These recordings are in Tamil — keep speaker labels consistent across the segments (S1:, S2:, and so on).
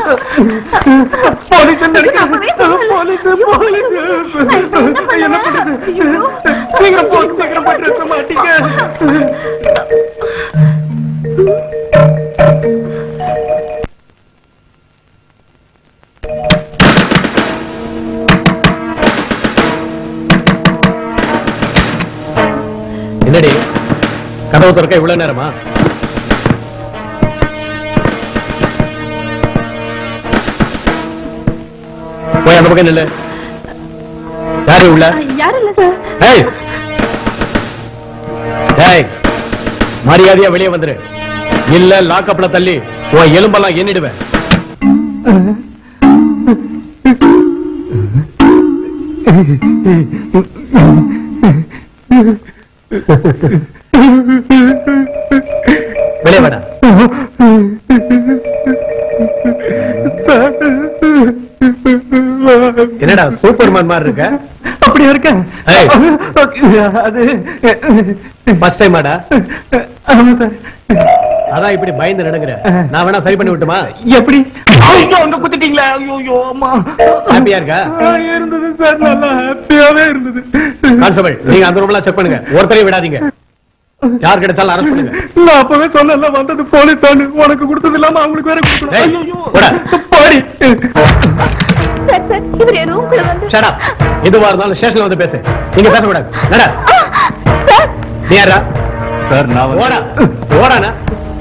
S1: போலீஸ் போலீஸ் போலீஸ் என்ன பண்றது சீக்கிரம் போ சீக்கிரம் போய் ட்ரெஸ் மாட்டிக்க
S2: என்னடி கதவு திறக்க இவ்வளவு நேரமா போய் அந்த பக்கம் நில்லு யாரு உள்ள
S3: யாரும் இல்ல சார்
S2: ஏய் ஏய் மரியாதையா வெளியே வந்துரு இல்ல லாக்கப்ல தள்ளி உன் எலும்பெல்லாம் எண்ணிடுவேன் வெளியே வாடா என்னடா சூப்பர்மேன் மாதிரி இருக்க
S1: அப்படியா இருக்க
S2: ஏய்.
S1: அது
S2: ஃபர்ஸ்ட் டைம் ஆடா
S1: ஆமா சார்
S2: அதான் இப்படி பயந்து நடங்குற நான் வேணா சரி பண்ணி விட்டுமா
S1: எப்படி ஐயோ அங்க குத்திட்டீங்களா ஐயோ ஐயோ அம்மா
S2: ஹாப்பியா இருக்கா
S1: ஆ, இருந்தது சார் நல்லா ஹாப்பியாவே இருந்தது
S2: கான்ஸ்டபிள் நீங்க அந்த ரூம்லாம் செக் பண்ணுங்க ஒருத்தரையும் விடாதீங்க யார் கிடைச்சாலும் அரெஸ்ட் பண்ணுங்க
S1: நான் அப்பவே சொன்னல வந்தது போலீஸ் தான் உனக்கு கொடுத்தது இல்லாம அவங்களுக்கு வேற கொடுக்கணும்
S2: ஏய்,
S1: ஐயோ
S2: போடா.
S1: பாடி
S3: சார் சார் இவர் என் ரூம்குள்ள வந்து
S2: ஷட் அப் எதுவா இருந்தாலும் ஸ்டேஷன்ல வந்து பேசு நீங்க பேச கூடாது நட
S3: சார்
S2: நீ யாரா
S1: சார் நான்
S2: ஓடா ஓடானா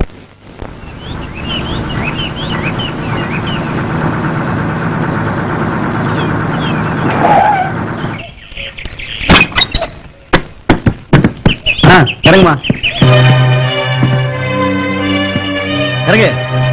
S1: இறங்குமா இறங்கு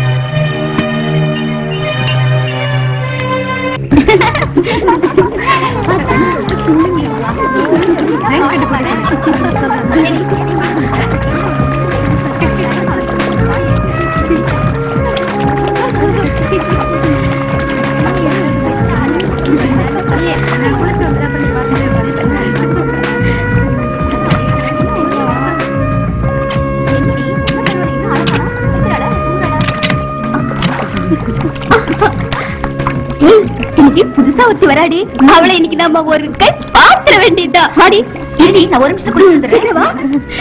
S3: ஏய், இன்னைக்கு புதுசா ஒருத்தி வராடி அவளை இன்னைக்கு நம்ம ஒரு கை பாத்திர வேண்டியதா வாடி இருடி நான் ஒரு நிமிஷம் குளிச்சு வந்துடுறேன் வா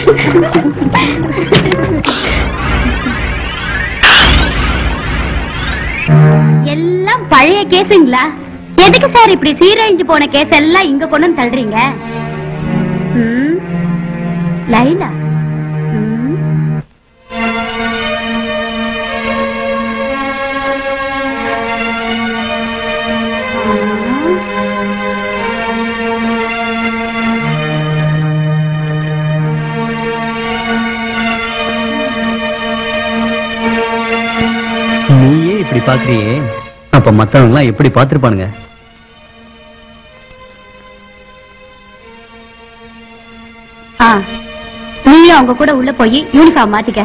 S3: எல்லாம் பழைய கேஸுங்களா எதுக்கு சார் இப்படி சீரழிஞ்சு போன கேஸ் எல்லாம் இங்க கொண்டு வந்து தள்ளுறீங்க ம், லைலா ம்.
S4: நீயே இப்படி பாக்குறியே அப்ப மத்தவங்க எல்லாம் எப்படி பாத்திருப்பானுங்க
S3: ஆ நீயும் அவங்க கூட உள்ள போய் யூனிஃபார்ம் மாத்திக்க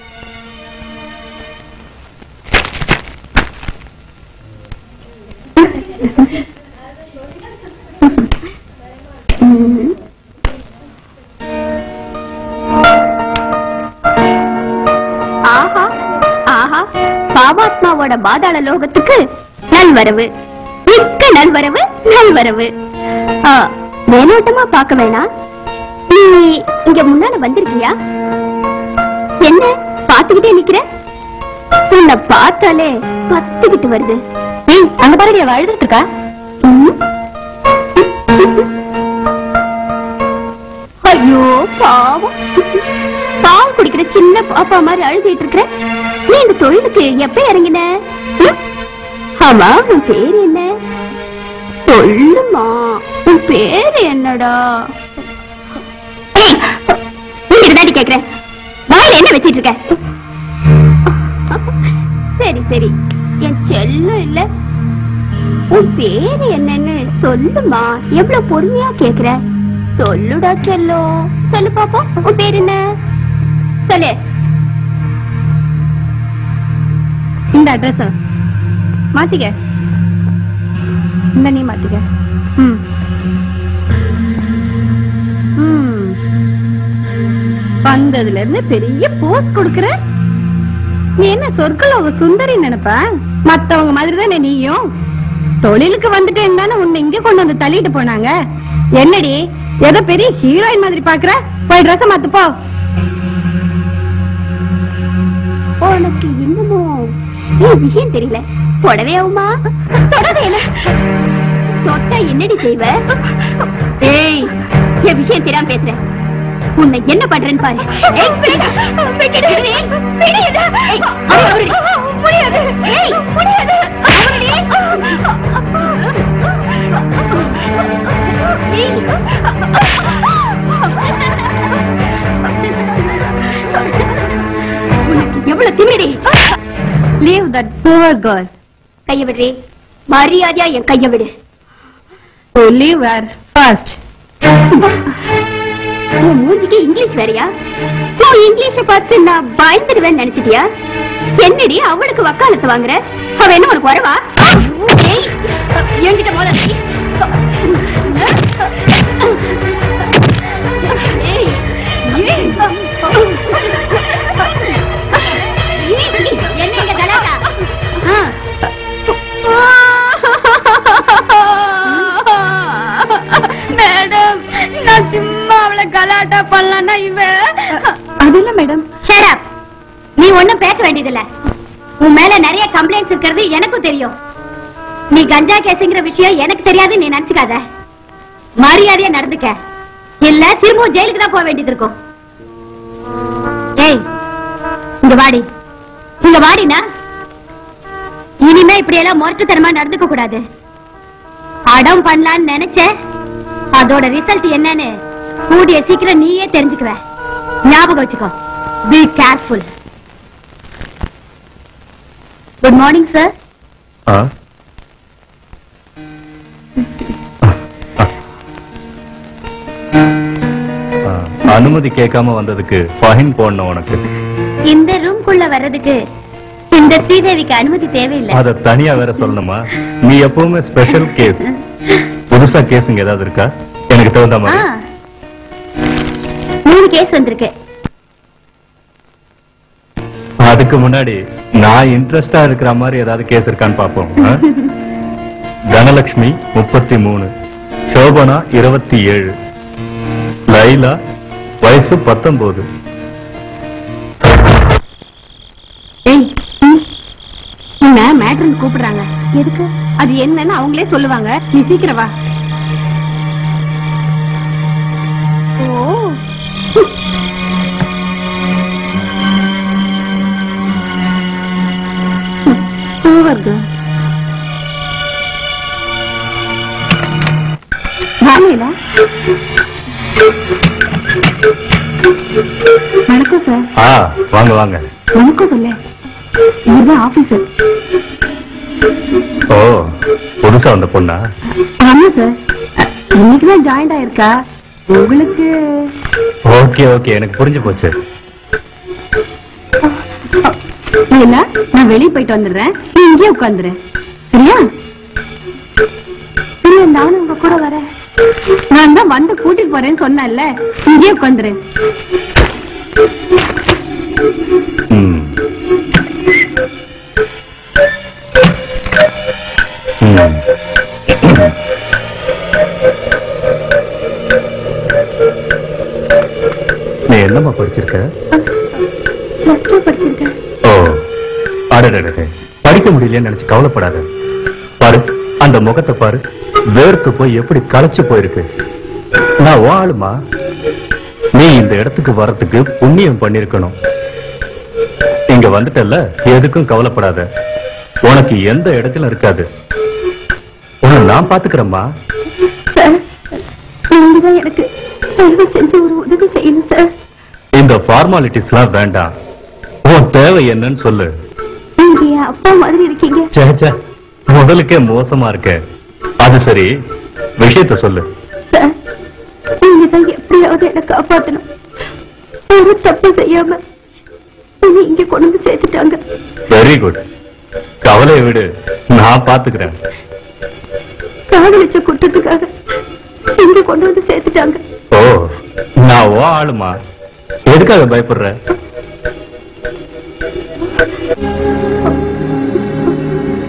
S3: ஆஹா ஆஹா பாபாத்மாவோட பாதாள லோகத்துக்கு நல்வரவு மிக்க நல்வரவு நல்வரவு ஆ, மேலோட்டமா பார்க்க வேணாம் நீ இங்க முன்னால வந்திருக்கியா என்ன பாத்துக்கிட்டே நிக்கிற உன்னை பார்த்தாலே பத்துக்கிட்டு வருது ஏய் அங்க பாருடி அவ அழுதுட்டு இருக்கா ம். ஐயோ பாவம் பால் குடிக்கிற சின்ன பாப்பா மாதிரி அழுதுட்டு இருக்கிற நீ இந்த தொழிலுக்கு எப்ப இறங்கின ம்? ஆமா உன் பேர் என்ன சொல்லுமா உன் பேர் என்னடா ஏய், உன்கிட்ட தாண்டி கேக்குறேன் வாயில என்ன வச்சிட்டு இருக்க சரி சரி என் செல்லம் இல்ல உன் பேரு என்னன்னு சொல்லுமா எவ்வளவு பொறுமையா கேக்குற சொல்லுடா செல்லம் சொல்லு பாப்போம் உன் பேர் என்ன சொல்லு
S5: இந்த அட்ரஸ் மாத்திக்க இந்த நீ மாத்திக்க ம் ம். வந்ததுல இருந்து பெரிய போஸ்ட் கொடுக்கற நீ என்ன சொர்க்கலோக சுந்தரி நினைப்ப மத்தவங்க மாதிரி தானே நீயும் தொழிலுக்கு வந்துட்டேன்னு தானே உன்னை இங்க கொண்டு வந்து தள்ளிட்டு போனாங்க என்னடி ஏதோ பெரிய ஹீரோயின் மாதிரி பாக்குற போய் ட்ரெஸ் மாத்து போ
S3: உனக்கு இன்னமும் ஏன் விஷயம் தெரியல புடவே ஆகுமா தொடாத என்ன தொட்டா என்னடி செய்வ ஏய் என் விஷயம் தெரியாம பேசுற உன்னை என்ன பண்றேன்னு பாரு ஏய், விடு. விட்டுடு. ஏய், விடுடா. ஏய், அவரு, அவரு. ஏய், அவரு. உனக்கு எவ்வளவு திமிரி
S5: லீவ் தட் புவர் கேர்ள்
S3: கைய விடுறே மரியாதையா என் கைய விடு
S5: டு லீவ் ஹர் ஃபர்ஸ்ட்
S3: உன் மூஞ்சிக்கு இங்கிலீஷ் வேறயா உன் இங்கிலீஷ பார்த்து நான் பயந்துடுவேன்னு நினைச்சிட்டியா என்னடி அவளுக்கு வக்காலத்து வாங்குற அவ என்ன உனக்கு வரவா ஏய், என்கிட்ட மோத ஏய், ஏய். ஏய், என்ன இங்க கலாட்டா?
S5: மேடம் நான் சும்மா அவளை கலாட்டா பண்ணலன்னா இவ அது இல்ல மேடம்
S3: Shut up. நீ ஒண்ணும் பேச வேண்டியதில்ல உன் மேல நிறைய கம்ப்ளைண்ட்ஸ் இருக்கிறது எனக்கும் தெரியும் நீ கஞ்சா கேஸுங்கிற விஷயம் எனக்கு தெரியாது நீ நினைச்சுக்காத மரியாதையா நடந்துக்க இல்ல திரும்பவும் ஜெயிலுக்கு தான் போக வேண்டியது இருக்கும் ஏய் இங்க வாடி இங்க வாடினா இனிமே இப்படி எல்லாம் முரட்டுத்தனமா நடந்துக்க கூடாது அடம் பண்ணலான்னு நினைச்ச அதோட ரிசல்ட் என்னன்னு கூடிய சீக்கிரம் நீயே தெரிஞ்சுக்குவ ஞாபகம் வச்சுக்கோ be careful good morning sir
S1: ஆ? ஆ, அனுமதி கேட்காம வந்ததுக்கு ஃபைன் போடணும் உனக்கு
S3: இந்த ரூம்குள்ள வர்றதுக்கு இந்த ஸ்ரீதேவிக்கு அனுமதி தேவையில்லை
S1: அத தனியா வேற சொல்லணுமா நீ எப்பவுமே ஸ்பெஷல் கேஸ் புதுசா கேஸுங்க ஏதாவது இருக்கா எனக்கு தகுந்த
S3: ஆ.
S1: மாதிரி
S3: மூணு கேஸ் வந்திருக்கு
S1: அதுக்கு முன்னாடி நான் இன்ட்ரெஸ்டா இருக்கிற மாதிரி ஏதாவது கேஸ் இருக்கான்னு பாப்போம் ஆ? தனலட்சுமி முப்பத்தி மூணு சோபனா இருபத்தி ஏழு லைலா வயசு பத்தொன்பது
S5: ஏய் ம். உன்னை மேட்ருன்னு கூப்பிடுறாங்க எதுக்கு அது என்னன்னு அவங்களே சொல்லுவாங்க நீ சீக்கிரம் வா ஓ சூப்பர் கேர்ள் வாங்கல வணக்கம் சார்
S1: ஆ வாங்க வாங்க
S5: வணக்கம் சொல்ல இதுதான் ஆபீசர்
S1: ஓ புதுசா வந்த பொண்ணா
S5: ஆமா சார் இன்னைக்குதான் ஜாயிண்ட் ஆயிருக்கா உங்களுக்கு
S1: ஓகே ஓகே எனக்கு புரிஞ்சு போச்சு
S5: இல்ல நான் வெளியே போயிட்டு வந்துடுறேன் நீ இங்கேயே உட்காந்துரு சரியா இல்ல நானும் உங்க கூட வரேன் நான் தான் வந்து கூட்டிட்டு போறேன்னு சொன்னேன்ல இங்கேயே உட்காந்துரு
S1: ம். ம். நீ என்னம்மா படிச்சிருக்க
S3: பிளஸ் டூ படிச்சிருக்கேன்
S1: ஓ அடடடே படிக்க முடியலையேன்னு நினைச்சு கவலைப்படாத பாரு அந்த முகத்தை பாரு வேர்த்து போய் எப்படி களைச்சு போயிருக்கு நான் உன் ஆளுமா நீ இந்த இடத்துக்கு வர்றதுக்கு புண்ணியம் பண்ணிருக்கணும் இங்க வந்துட்டல்ல எதுக்கும் கவலைப்படாத உனக்கு எந்த இடத்துல இருக்காது உன்னை நான் பாத்துக்கிறேம்மா
S3: சார் நீங்க தான் எனக்கு தயவு செஞ்சு ஒரு உதவி செய்யணும் சார்
S1: இந்த ஃபார்மாலிட்டிஸ் எல்லாம் வேண்டாம் உன் தேவை என்னன்னு சொல்லு
S3: நீங்க என் அப்பா மாதிரி இருக்கீங்க
S1: ச்சே, ச்சே முதலுக்கே மோசமா இருக்க அது சரி விஷயத்த சொல்லு
S3: சார் நீங்க தான் எப்படியாவது என்ன காப்பாத்தணும் ஒரு தப்பு செய்யாம என்னை இங்க கொண்டு வந்து சேர்த்துட்டாங்க
S1: வெரி குட் கவலையை விடு நான் பாத்துக்கிறேன்
S3: காதலிச்ச குற்றத்துக்காக இங்க கொண்டு வந்து சேர்த்துட்டாங்க
S1: ஓ நான் ஓ ஆளுமா எதுக்காக பயப்படுற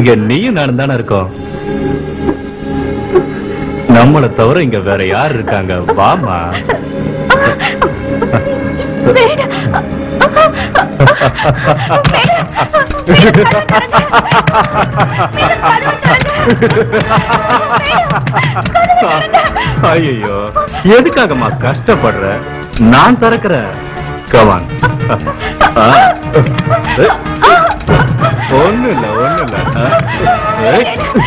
S1: இங்க நீயும் நானும் தானே இருக்கோம் நம்மளை தவிர இங்க வேற யார் இருக்காங்க வாமா ஐயோ எதுக்காகம்மா கஷ்டப்படுற நான் திறக்கிறேன் கவான் ஒண்ணு இல்ல ஒண்ணு இல்ல ஆ? ஏய்.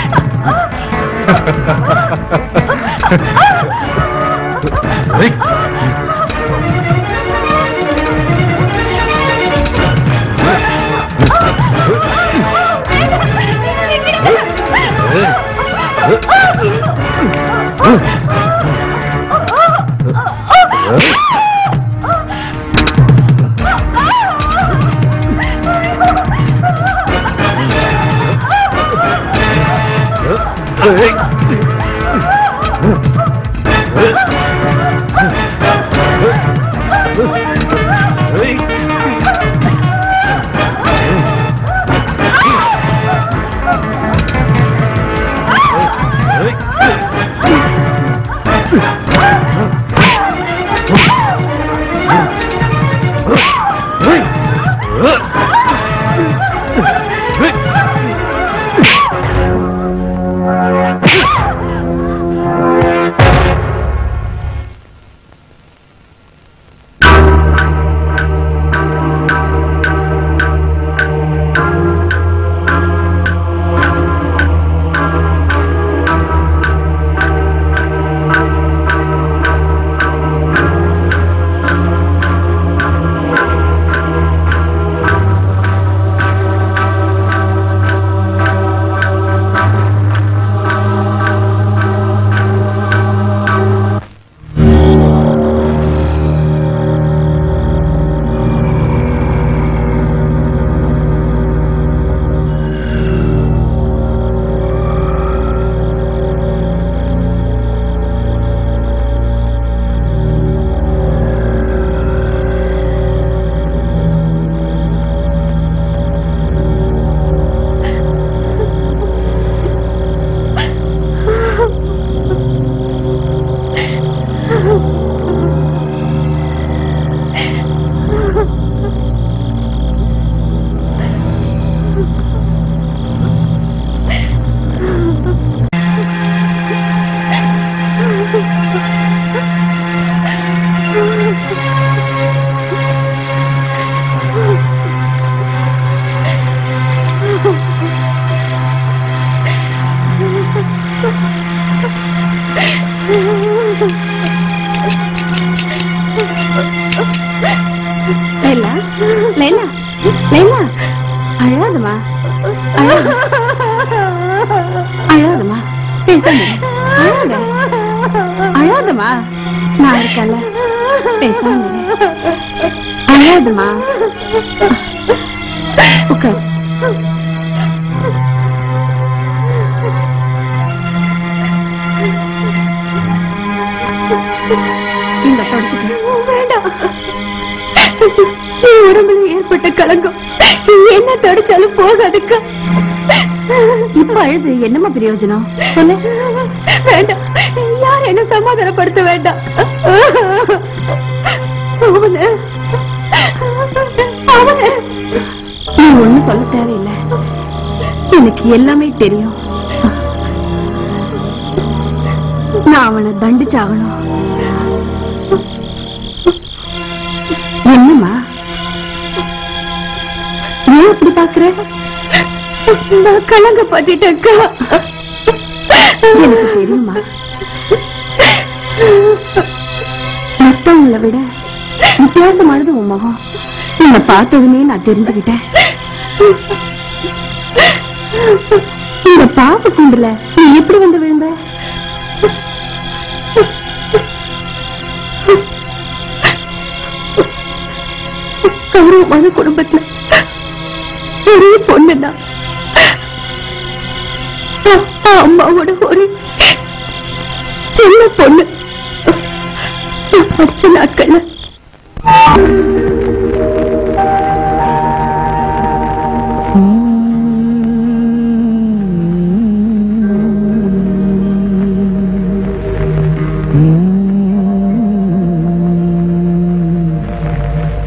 S1: ஏய்.
S3: லைலா லைலா லைலா அழாதமா அழாத அழாதமா பேசாம இரு. அழாத அழாதமா நான் இருக்கல பேசாம இரு. அழாதமா உட்கார் இந்த தொடச்சுக்க வேண்டாம் என் உடம்புல ஏற்பட்ட கலங்கம் என்ன தொடச்சாலும் போகாதுக்கா இப்ப அழுது என்னமா பிரயோஜனம் சொல்லு வேண்டாம் யார் என்ன சமாதானப்படுத்த வேண்டாம் அவனு அவனு நீ ஒண்ணும் சொல்ல தேவையில்லை எனக்கு எல்லாமே தெரியும் நான் அவனை தண்டிச்சாகணும் என்னம்மா ஏன் அப்படி பாக்குற நான் கலங்க பட்டுட்டேக்கா எனக்கு தெரியுமா மத்தவங்களை விட வித்தியாசமானது உன் முகம் உன்னை பார்த்ததுமே நான் தெரிஞ்சுக்கிட்டேன் இந்த பாப்பு குண்டுல நீ எப்படி வந்து விழுந்த கௌரவமான குடும்பத்துல ஒரே பொண்ணுன்னா அப்பா அம்மாவோட ஒரு சின்ன பொண்ணு நான் படிச்ச நாட்கள்ல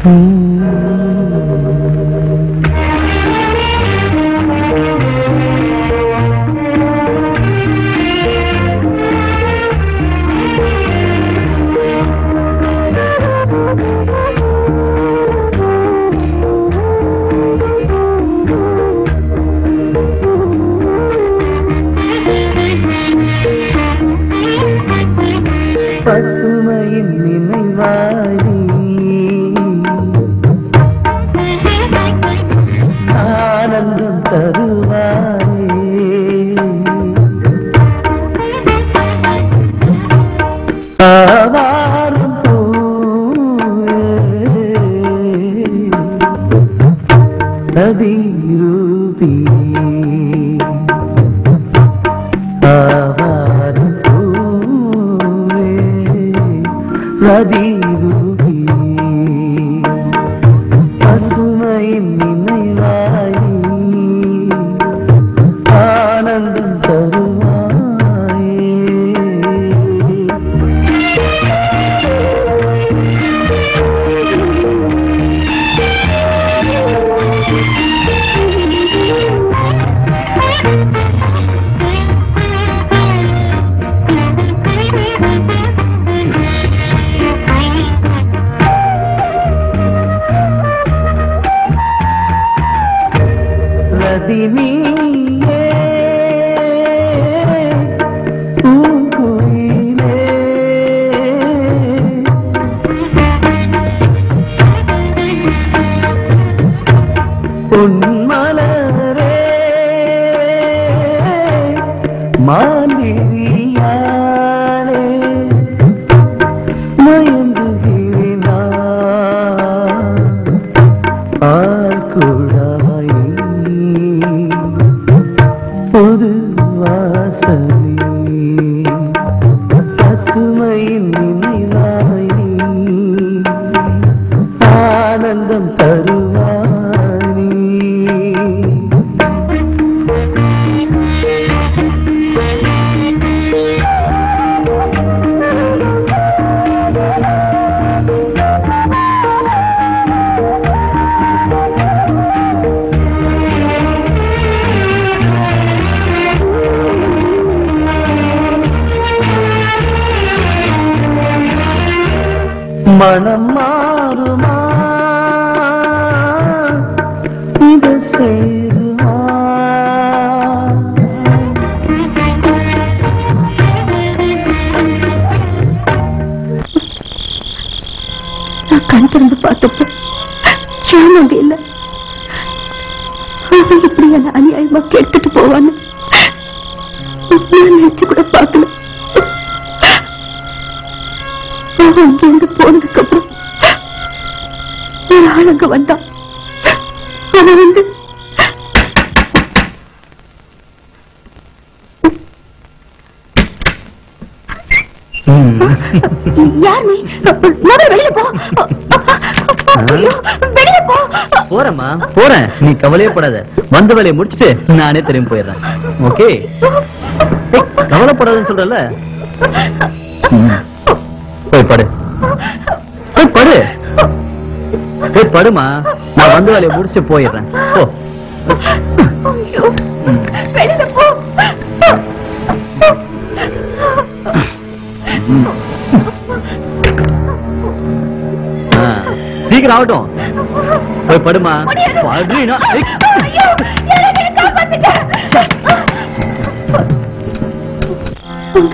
S6: பசுமையின் நினைவாழி ஆனந்தம் தருவாரே ஆவாரம் பூவே நதிரூபி ஆவாரம் பூவே நதிரூபி பசுமையின் நினைவாயி ஆனந்தம் தருவாயே ரதினியே பூங்குயிலே பொன்மலரே மாண்டியானே மயங்குகிறேனா ஆக்குழாய் புது வாசலே பசுமையின் நினைவாய் ஆனந்தம் தருவானி மனம் மாறுமா இது சேருமா
S3: நான் கண் திறந்து பார்த்தப்ப ஷாம் இல்ல அவன் இப்படி என்ன அநியாயமா கெடுத்துட்டு போவான்னு நான் நினைச்சு கூட பார்க்கல அவன் அங்கிருந்து போனதுக்கு அப்புறம் ஒரு ஆள் அங்க வந்தான் அவன் வந்து யார் நீ முதல்ல வெளியில போ ஐயோ, வெளியில போ
S4: போறேம்மா போறேன் நீ கவலையே படாத வந்த வேலையை முடிச்சிட்டு நானே திரும்பி போயிடுறேன் ஓகே கவலைப்படாதன்னு சொல்றல போய் படு போய் படு போய் படுமா நான் வந்த வேலையை முடிச்சு போயிடுறேன் போ
S3: ஐயோ, வெளியில போ
S4: ஆ, சீக்கிரம் ஆகட்டும் போய் படுமா படுறீனா ஏய்.
S3: ஐயோ, யாராவது என்னை காப்பாத்துங்க. உங்க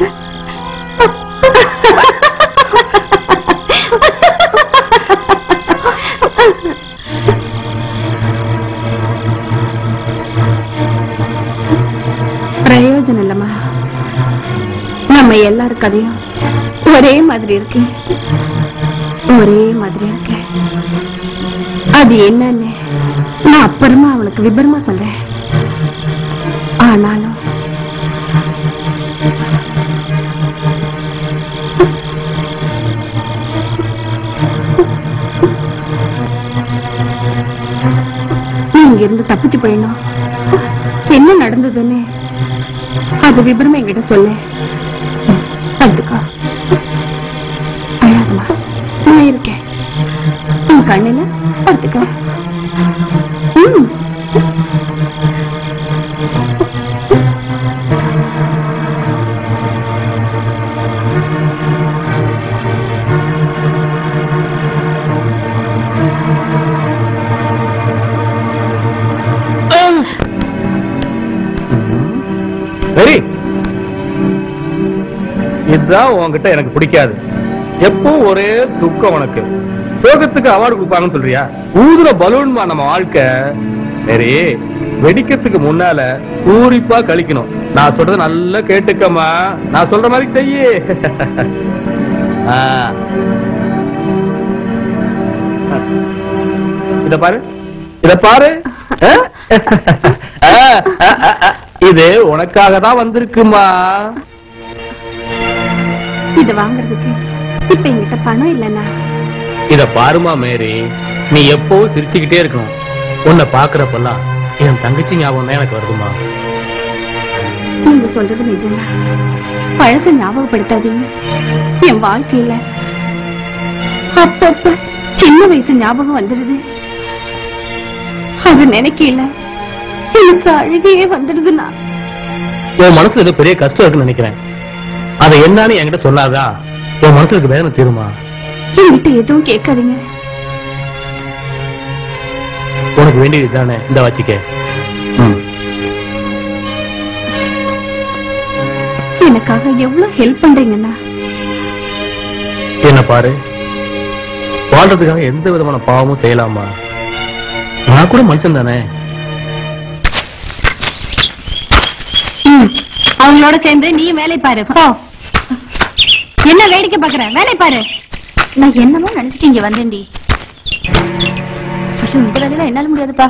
S3: பிரயோஜனம் இல்லம்மா நம்ம எல்லாரும் கதையும் ஒரே மாதிரி இருக்கு ஒரே மாதிரி இருக்கு அது என்னன்னு நான் அப்புறமா அவனுக்கு விபரமா சொல்றேன் ஆனாலும் நீ இங்க இருந்து தப்பிச்சு போயிடணும் என்ன நடந்ததுன்னு அது விபரமா என்கிட்ட சொல்லு அதுக்கா அழாதமா நான் இருக்கேன் உன் கண்ணுல படுத்துக்க ம்.
S2: சரி இதுதான் உன்கிட்ட எனக்கு பிடிக்காது எப்பவும் ஒரே துக்கம் உனக்கு சோகத்துக்கு அவார்டு கொடுப்பாங்கன்னு சொல்றியா ஊதுற பலூன்மா நம்ம வாழ்க்கை சரி வெடிக்கிறதுக்கு முன்னால பூரிப்பா கழிக்கணும் நான் சொல்றத நல்லா கேட்டுக்கம்மா நான் சொல்ற மாதிரி செய்யு ஆ. இத பாரு இத பாரு ஆ? ஆ, ஆ, ஆ, ஆ. இது உனக்காக தான் வந்திருக்குமா
S3: இது வாங்குறதுக்கு இப்ப என்கிட்ட பணம் இல்லைன்னா
S2: இத பாருமா மேரி நீ எப்பவும் சிரிச்சுக்கிட்டே இருக்கணும் உன்னை பாக்குறப்பெல்லாம் என் தங்கச்சி ஞாபகம் தான் எனக்கு வருதுமா
S3: நீங்க சொல்றது நிஜம்தான் பழச ஞாபகப்படுத்தாதீங்க என் வாழ்க்கையில அப்பப்ப சின்ன வயசு ஞாபகம் வந்துடுது அது நினைக்கல எனக்கு அழுகையே வந்துடுதுண்ணா
S2: உன் மனசுல ஏதோ பெரிய கஷ்டம் இருக்குன்னு நினைக்கிறேன் அதை என்னன்னு என்கிட்ட சொல்லாதா உன் மனசுல இருக்க வேதனை தீருமா
S3: என்கிட்ட எதுவும் கேட்காதீங்க
S2: உனக்கு வேண்டியது தானே இந்த வச்சுக்க ம்.
S3: எனக்காக எவ்வளவு ஹெல்ப் பண்றீங்கண்ணா
S2: என்ன பாரு வாழ்றதுக்காக எந்த விதமான பாவமும் செய்யலாமா நான் கூட மனுஷன் தானே
S5: ம். அவங்களோட சேர்ந்து நீ வேலை பாரு போ என்ன வேடிக்கை பாக்குற வேலை பாரு
S3: நான் என்னமோ நினைச்சிட்டு இங்க வந்தேன்டி ஐயோ, இந்த வேலையில என்னால முடியாதுப்பா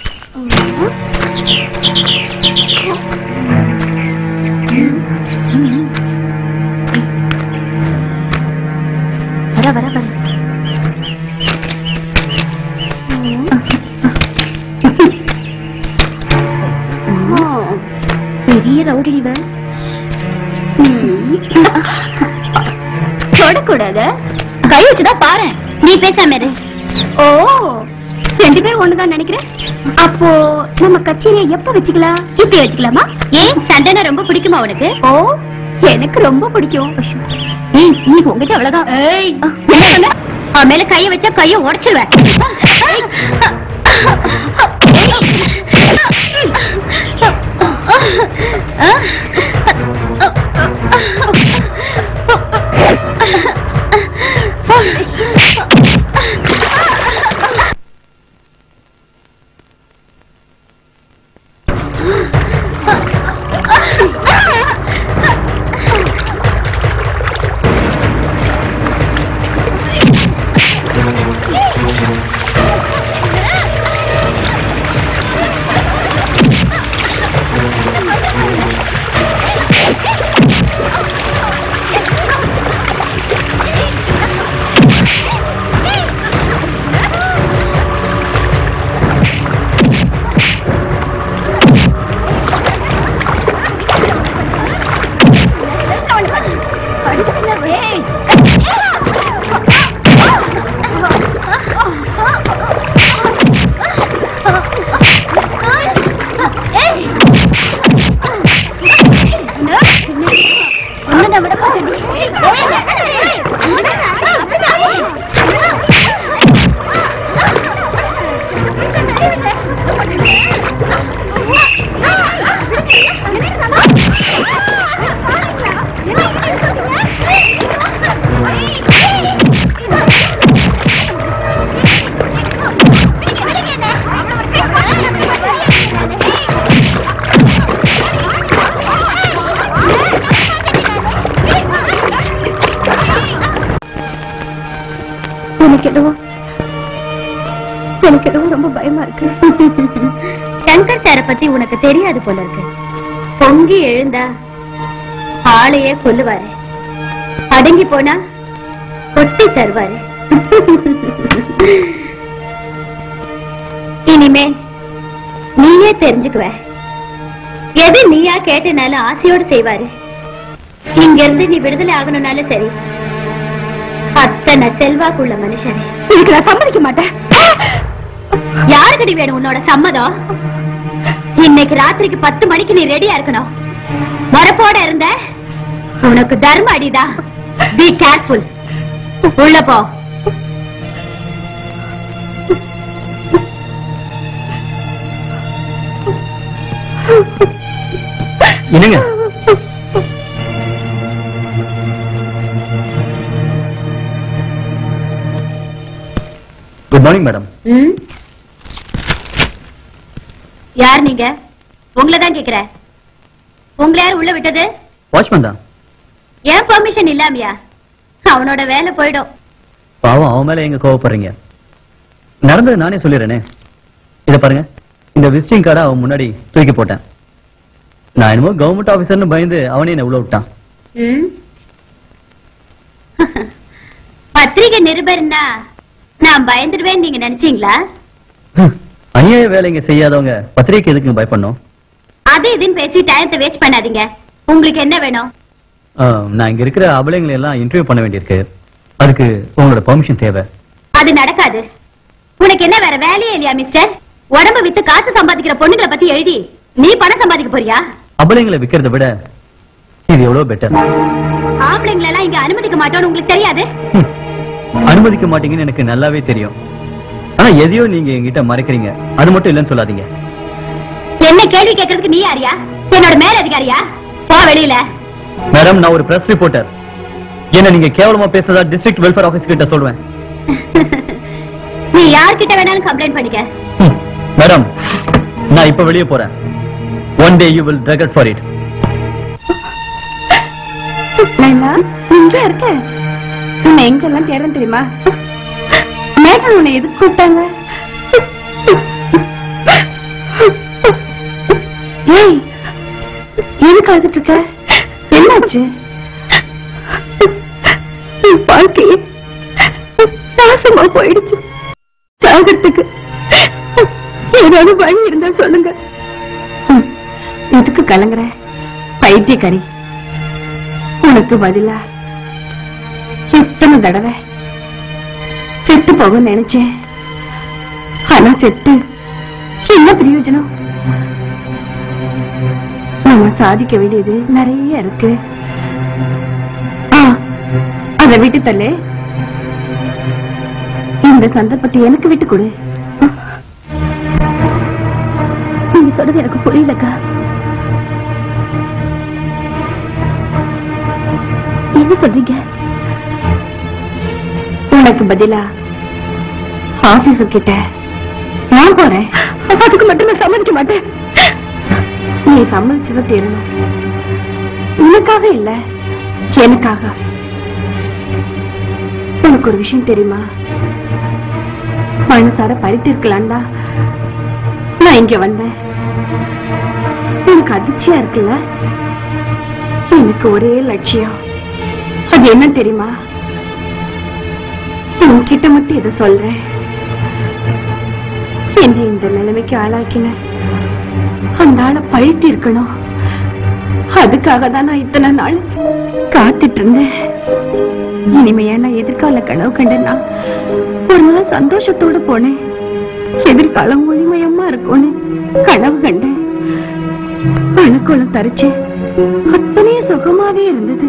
S3: வர வர வர பெரிய ரவுடி இவன் தொடக்கூடாது கை வச்சுதான் பாரு நீ பேசாம இரு ஓ ரெண்டு பேரும் ஒண்ணுதான் நினைக்கிறேன் அப்போ நம்ம கச்சேரியை எப்ப வச்சுக்கலாம் இப்ப வச்சுக்கலாமா ஏன் சண்டைனா ரொம்ப பிடிக்குமா உனக்கு ஓ எனக்கு ரொம்ப பிடிக்கும் ஏய் இன்னைக்கு உங்ககிட்ட அவ்வளவுதான் ஏய் என்ன சொன்ன அவன் மேல கைய வச்சா கைய உடைச்சிருவேன் எனக்கு என்னவோ எனக்கு என்னவோ ரொம்ப பயமா இருக்கு
S7: சங்கர் சார பத்தி உனக்கு தெரியாது போல இருக்கு பொங்கி எழுந்தா ஆளையே கொல்லுவாரு அடங்கி போனா கொட்டி தருவாரு இனிமே நீயே தெரிஞ்சுக்குவ எது நீயா கேட்டனாலும் ஆசையோடு செய்வாரு இங்க இருந்து நீ விடுதலை ஆகணும்னாலும் சரி அத்தனை செல்வாக்குள்ள மனுஷனே
S5: இதுக்கு நான் சம்மதிக்க மாட்டேன்
S7: யாருக்கடி வேணும் உன்னோட சம்மதம் இன்னைக்கு ராத்திரிக்கு பத்து மணிக்கு நீ ரெடியா இருக்கணும் வரப்போட இருந்த உனக்கு தர்ம அடிதான் பி கேர்ஃபுல் உள்ள போ
S4: என்னங்க குட் மார்னிங் மேடம்
S7: ம்? யார் நீங்க உங்களை தான் கேக்குறேன் உங்களை யார் உள்ள விட்டது
S4: வாட்ச்மேன் தான்
S7: ஏன் பெர்மிஷன் இல்லாமையா அவனோட வேலை போயிடும்
S4: பாவம் அவன் மேல எங்க கோவப்படுறீங்க நடந்தது நானே சொல்லிடுறேனே இத பாருங்க இந்த விசிட்டிங் கார்டை அவன் முன்னாடி தூக்கி போட்டேன் நான் என்னமோ கவர்மெண்ட் ஆபீசர்னு பயந்து அவனே என்ன உள்ள விட்டான்
S7: ம்? பத்திரிகை நிருபர்னா நான் பயந்துடுவேன்னு நீங்க நினைச்சீங்களா
S4: ஹம், அநியாய வேலைங்க செய்யாதவங்க பத்திரிக்கை எதுக்கு பயப்படணும்
S7: அது இதுன்னு பேசி டயத்தை வேஸ்ட் பண்ணாதீங்க உங்களுக்கு என்ன வேணும்
S4: ஆ, நான் இங்க இருக்கிற அபலைங்களை எல்லாம் இன்டர்வியூ பண்ண வேண்டியிருக்கு அதுக்கு உங்களோட பெர்மிஷன் தேவை
S7: அது நடக்காது உனக்கு என்ன வேற வேலையே இல்லையா மிஸ்டர் உடம்ப வித்து காசு சம்பாதிக்கிற பொண்ணுங்களை பத்தி எழுதி நீ பணம் சம்பாதிக்க போறியா
S4: அபலைங்களை விக்கிறத விட இது எவ்வளவு பெட்டர்
S7: ஆம்பளைங்களை எல்லாம் இங்க அனுமதிக்க மாட்டோம்னு உங்களுக்கு தெரியாது
S4: அனுமதிக்க மாட்டீங்கன்னு எனக்கு நல்லாவே தெரியும் ஆனா எதையோ நீங்க என்கிட்ட மறைக்கிறீங்க அது மட்டும் இல்லைன்னு சொல்லாதீங்க
S7: என்ன கேள்வி கேட்கறதுக்கு நீ யாரியா என்னோட மேல அதிகாரியா போ வெளியில
S4: மேடம் நான் ஒரு பிரஸ் ரிப்போர்ட்டர் என்ன நீங்க கேவலமா பேசுறதா டிஸ்ட்ரிக்ட் வெல்ஃபேர் ஆபீஸ் கிட்ட சொல்வேன்
S7: நீ யார்கிட்ட வேணாலும் கம்ப்ளைண்ட் பண்ணிக்க
S4: ஹம், மேடம் நான் இப்ப வெளியே போறேன் one day you will regret for it
S5: நைனா இங்க இருக்க உன்னை எங்க எல்லாம் தேடுறேன் தெரியுமா மேடம் உன்னை எதுக்கு கூப்பிட்டாங்க ஏய் எதுக்கு அழுதுட்டு இருக்க என்னாச்சு என் வாழ்க்கையே நாசமா போயிடுச்சு சாகத்துக்கு ஏதாவது வழி இருந்தா சொல்லுங்க ம், எதுக்கு கலங்குற பைத்தியக்காரி உனக்கு பதிலா எத்தனை தடவை செத்து போக நினைச்சேன் ஆனா செத்து என்ன பிரயோஜனம் நம்ம சாதிக்க வேண்டியது நிறைய இருக்கு ஆ, அதை விட்டு தள்ளு இந்த சந்தர்ப்பத்தை எனக்கு விட்டு கொடு நீங்க சொல்றது எனக்கு புரியலக்கா என்ன சொல்றீங்க உனக்கு பதிலா ஆபீசர் கிட்ட நான் போறேன் அதுக்கு மட்டும் நான் சம்மதிக்க மாட்டேன் நீ சம்மதிச்சுதான் தீரணும் உனக்காக இல்ல எனக்காக உனக்கு ஒரு விஷயம் தெரியுமா மனசார பறித்திருக்கலாம் தான் நான் இங்க வந்தேன் எனக்கு அதிர்ச்சியா இருக்குல்ல எனக்கு ஒரே லட்சியம் அது என்ன தெரியுமா உன்கிட்ட மட்டும் இதை சொல்றேன் என்னை இந்த நிலைமைக்கு ஆளாக்கின அந்த ஆளை பழித்து இருக்கணும் அதுக்காக தான் நான் இத்தனை நாள் காத்துட்டு இருந்தேன் இனிமையா நான் எதிர்கால கனவு கண்டேன்னா ஒரு நாள் சந்தோஷத்தோட போனேன் எதிர்காலம் ஒளிமயமா இருக்கும்னு கனவு கண்டேன் அணுக்குளம் தரிச்சேன் அத்தனையும் சுகமாவே இருந்தது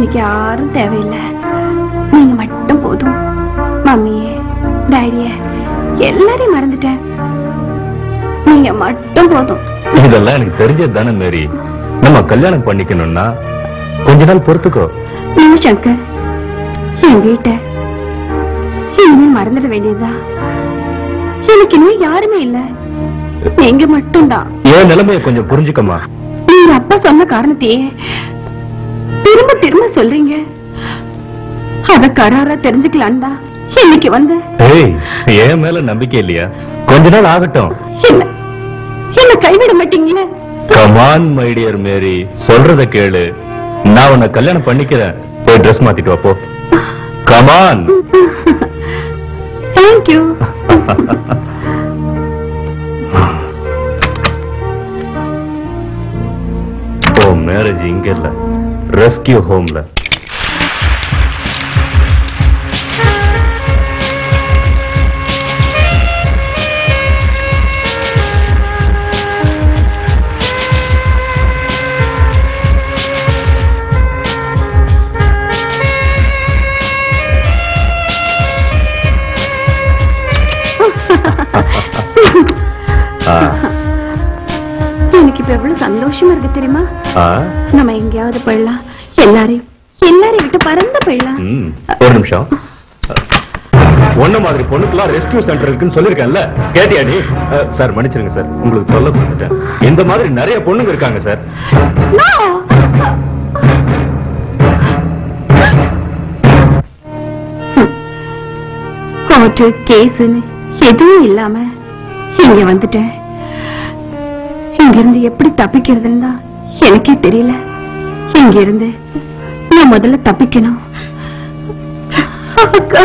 S5: எனக்கு யாரும் தேவையில்லை நீங்க மட்டும் போதும் மம்மியே டாடிய எல்லாரையும் மறந்துட்டேன் நீங்க மட்டும் போதும்
S1: இதெல்லாம் எனக்கு தெரிஞ்சது தானே மேரி நம்ம கல்யாணம் பண்ணிக்கணும்னா கொஞ்ச நாள் பொறுத்துக்கோ
S5: நோ சங்கர் என் வீட்டை இனிமே மறந்துட வேண்டியதா எனக்கு இன்னும் யாருமே இல்ல நீங்க மட்டும்தான்
S1: என் நிலைமைய கொஞ்சம் புரிஞ்சுக்கமா
S5: நீங்க அப்பா சொன்ன காரணத்தையே திரும்ப திரும்ப சொல்றீங்க அத கராரா தெரிஞ்சுக்கலாம் தான் இன்னைக்கு வந்து
S1: ஏய் என் மேல நம்பிக்கை இல்லையா கொஞ்ச நாள் ஆகட்டும்
S5: என்ன என்ன கைவிட மாட்டீங்களே
S1: கமான் மை டியர் மேரி சொல்றத கேளு நான் உன்னை கல்யாணம் பண்ணிக்கிறேன் போய் ட்ரெஸ் மாத்திட்டு வா போ கமான்
S5: தேங்க்யூ
S1: ஓ மேரேஜ் இங்க இல்ல ரெஸ்கியூ ஹோம்ல
S5: எனக்கு இப்ப எவ்வளவு சந்தோஷமா இருக்கு தெரியுமா
S1: ஆ
S5: நம்ம எங்கேயாவது போயிடலாம் எல்லாரையும் எல்லாரையும் விட்டு பறந்து போயிடலாம்
S1: ம், ஒரு நிமிஷம் ஒன்ன மாதிரி பொண்ணுக்கெல்லாம் ரெஸ்கியூ சென்டர் இருக்குன்னு சொல்லிருக்கேன்ல கேட்டியா நீ அஹ், சார் மன்னிச்சிருங்க சார் உங்களுக்கு தொல்லை கொடுத்துட்டேன் இந்த மாதிரி நிறைய பொண்ணுங்க இருக்காங்க சார்
S5: கோர்ட்டு கேஸ்னு எதுவும் இல்லாம இங்க வந்துட்டேன் இங்க இருந்து எப்படி தப்பிக்கிறதுன்னு தான் எனக்கே தெரியல இங்க இருந்து நான் முதல்ல தப்பிக்கணும் அக்கா.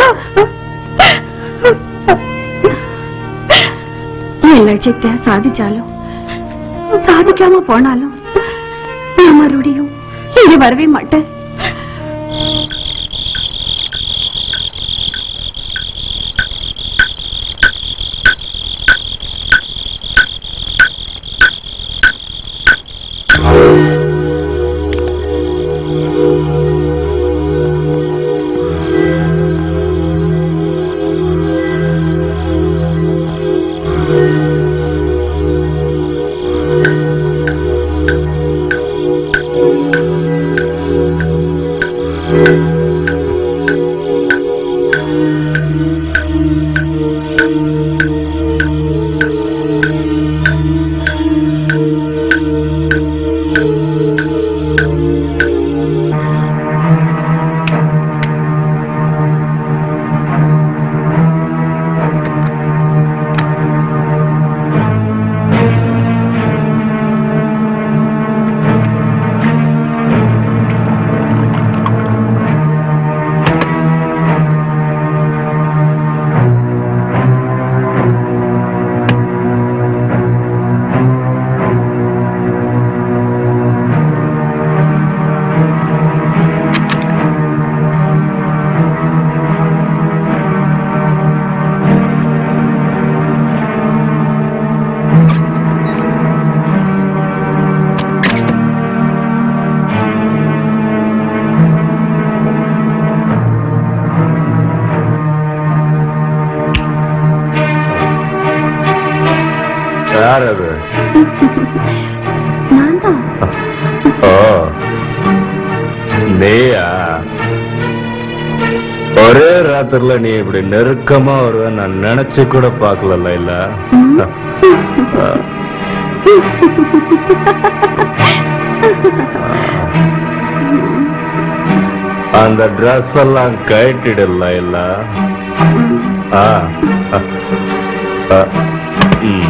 S5: என் லட்சியத்தை சாதிச்சாலும் சாதிக்காம போனாலும் நான் மறுபடியும் இங்க வரவே மாட்டேன்
S1: யார் அது
S5: நான் தான்
S1: ஓ நீயா ஒரே ராத்திரில நீ இப்படி நெருக்கமா வருவ நான் நினைச்சு கூட பாக்கல இல்ல அந்த ட்ரெஸ் எல்லாம் கட்டிடல இல்ல ஆ ஆ. ம்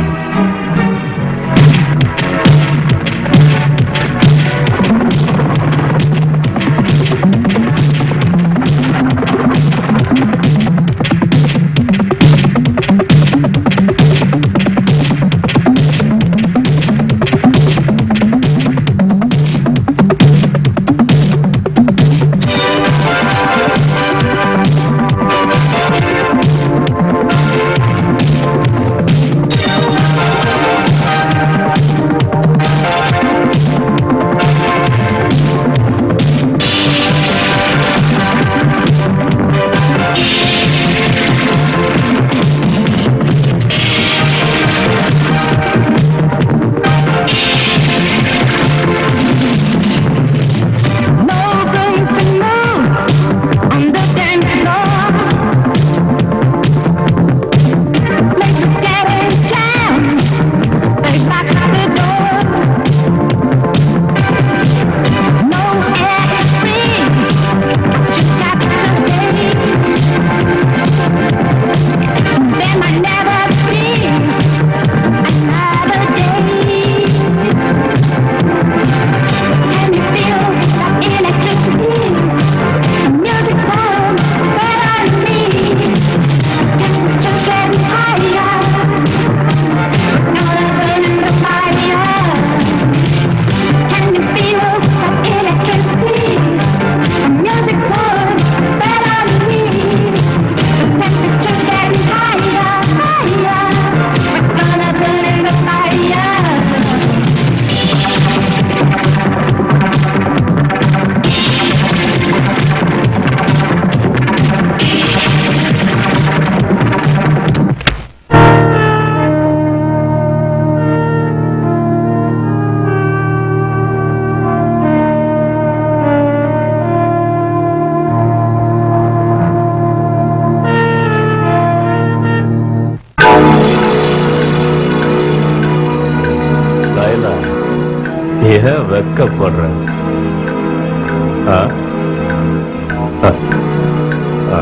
S1: வெக்கப்படுற ஆ? ஆ. ஆ.